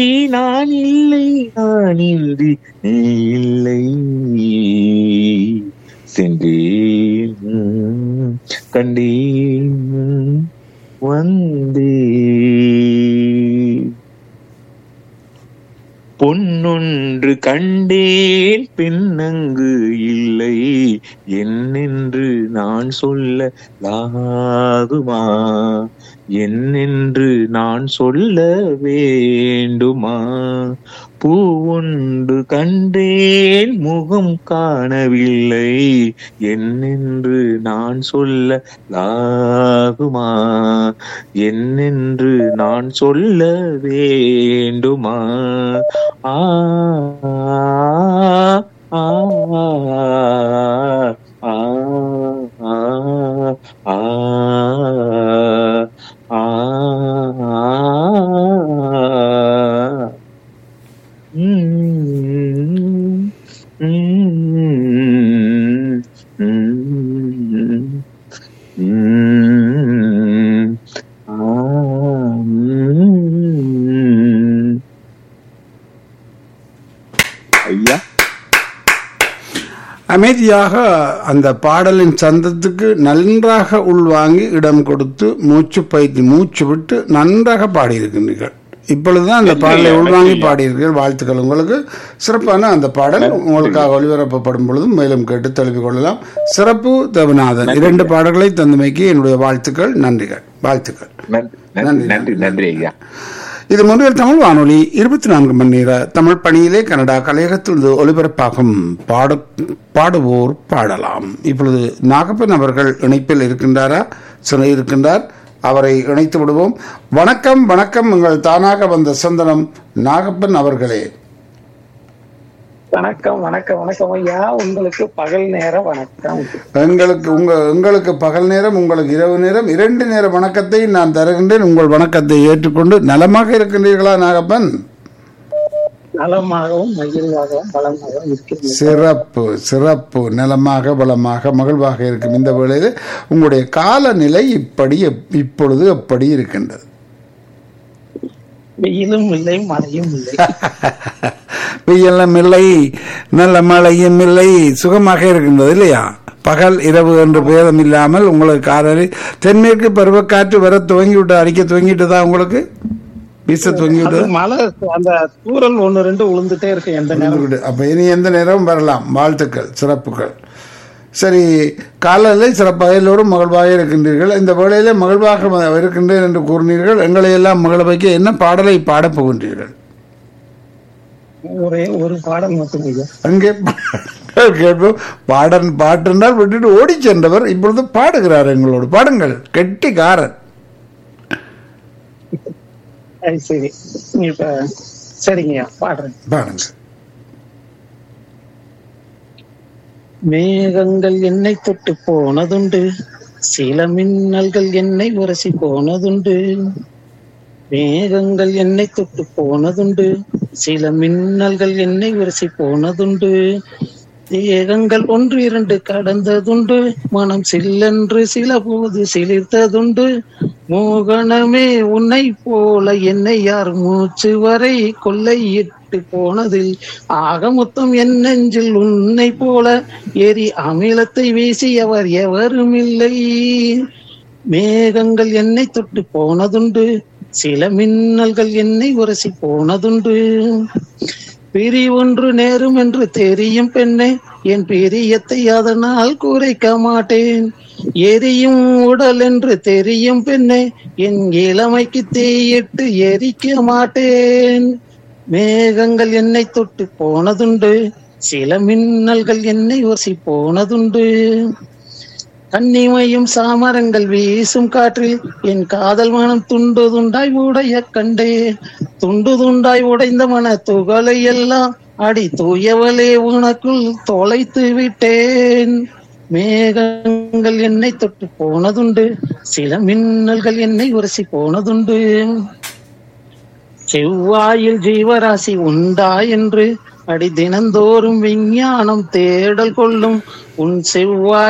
நான் இல்லை நான் இன்றி நீ இல்லை சென்றேன் உம், கண்டேன் உம், வந்தேன் பொன்னொன்று கண்டேன் பின்னங்கு இல்லை என்னென்று நான் சொல்ல லாகுமா என்னென்று நான் சொல்ல வேண்டுமா பூ ஒன்று கண்டேன் முகம் காணவில்லை என்னென்று நான் சொல்ல லாகுமா என்னென்று நான் சொல்ல வேண்டுமா ஆ ஆ ஆ ஆ ஆ ஆ ம் ம் ம் ம் ஆ ம் ஐயா அமைதியாக அந்த பாடலின் சந்தத்துக்கு நன்றாக உள்வாங்கி இடம் கொடுத்து மூச்சு பயிற்சி மூச்சு விட்டு நன்றாக பாடியிருக்கின்றீர்கள் இப்பொழுதுதான் அந்த பாடலை உள்வாங்கி பாடியிருக்கிறீர்கள் வாழ்த்துக்கள் உங்களுக்கு சிறப்பான அந்த பாடல் உங்களுக்காக ஒளிபரப்பப்படும் பொழுதும் மேலும் கேட்டு தெளிவு கொள்ளலாம் சிறப்பு தேவநாதன் இரண்டு பாடல்களை தந்தமைக்கு என்னுடைய வாழ்த்துக்கள் நன்றிகள் வாழ்த்துக்கள் நன்றி நன்றி நன்றி நன்றி ஐயா இது முன்னில் தமிழ் வானொலி இருபத்தி நான்கு மணி நேர தமிழ் பணியிலே கனடா கலையகத்தில் ஒலிபரப்பாகும் பாட பாடுவோர் பாடலாம் இப்பொழுது நாகப்பன் அவர்கள் இணைப்பில் இருக்கின்றாரா சில இருக்கின்றார் அவரை இணைத்து விடுவோம் வணக்கம் வணக்கம் உங்கள் தானாக வந்த சொந்தனம் நாகப்பன் அவர்களே வணக்கம் வணக்கம் வணக்கம் ஐயா உங்களுக்கு பகல் நேர வணக்கம் எங்களுக்கு உங்க உங்களுக்கு பகல் நேரம் உங்களுக்கு இரவு நேரம் இரண்டு நேர வணக்கத்தை நான் தருகின்றேன் உங்கள் வணக்கத்தை ஏற்றுக்கொண்டு நலமாக இருக்கின்றீர்களா நாகப்பன் நலமாகவும் மகிழ்வாகவும் பலமாகவும் இருக்கிறது சிறப்பு சிறப்பு நலமாக பலமாக மகிழ்வாக இருக்கும் இந்த வேளையில் உங்களுடைய காலநிலை இப்படி எப்- இப்பொழுது எப்படி இருக்கின்றது வெயிலும் இல்லை மழையும் இல்லை வெயிலும் இல்லை நல்ல மழையும் இல்லை சுகமாக இருக்கின்றது இல்லையா பகல் இரவு என்று பேதம் இல்லாமல் உங்களுக்கு காலையில் தென்மேற்கு பருவக்காற்று வர துவங்கி விட்டு அடிக்க துவங்கிட்டு தான் உங்களுக்கு வீச துவங்கி அது விட்டு மழை அந்த தூரல் ஒண்ணு ரெண்டு உளுந்துட்டே இருக்கு எந்த நேரம் விடு. அப்ப இனி எந்த நேரமும் வரலாம் வாழ்த்துக்கள் சிறப்புகள் சரி காலையில் சிறப்பாக எல்லோரும் மகிழ்வாக இருக்கின்றீர்கள் இந்த வேளையில மகிழ்வாக ம- இருக்கின்றேன் என்று கூறினீர்கள் எங்களை எல்லாம் மகிழ வைக்க என்ன பாடலை பாடப் போகின்றீர்கள் ஒரே ஒரு பாடல் மட்டும் ஐயா அங்கே பாடல் கேட்போம் பாடன் பாட்டென்றால் விட்டுட்டு ஓடி சென்றவர் இப்பொழுது பாடுகிறார் எங்களோடு பாடுங்கள் கெட்டிக்காரன் அது சரி இப்ப சரிங்கய்யா பாடுறேன் பாடுங்க மேகங்கள் என்னை தொட்டு போனதுண்டு சில மின்னல்கள் என்னை உரசி போனதுண்டு மேகங்கள் என்னை தொட்டு போனதுண்டு சில மின்னல்கள் என்னை உரசி போனதுண்டு தேகங்கள் ஒன்று இரண்டு கடந்ததுண்டு மனம் சில்லென்று சில போது சிலிர்த்ததுண்டு மோகனமே உன்னை போல என்னை யார் மூச்சு வரை கொள்ளையிட்டு போனதில் ஆக மொத்தம் என் நெஞ்சில் உன்னை போல எரி அமிலத்தை வீசியவர் எவரும் இல்லை மேகங்கள் என்னை தொட்டு போனதுண்டு சில மின்னல்கள் என்னை உரசி போனதுண்டு பிரி ஒன்று நேரும் என்று தெரியும் பெண்ணே என் பிரியத்தை அதனால் குறைக்க மாட்டேன் எரியும் உடல் என்று தெரியும் பெண்ணே என் இளமைக்கு தீயிட்டு எரிக்க மாட்டேன் மேகங்கள் என்னை தொட்டு போனதுண்டு சில மின்னல்கள் என்னை ஒசி போனதுண்டு கன்னிமையும் சாமரங்கள் வீசும் காற்றில் என் காதல் மனம் துண்டு துண்டாய் உடைய கண்டே துண்டு துண்டாய் உடைந்த மன துகளை எல்லாம் அடி தூயவளே உனக்குள் தொலைத்து விட்டேன் மேகங்கள் என்னை தொட்டு போனதுண்டு சில மின்னல்கள் என்னை உரசி போனதுண்டு செவ்வாயில் ஜீவராசி உண்டா என்று அடி தினந்தோறும் விஞ்ஞானம் தேடல் கொள்ளும் உன் செவ்வாய்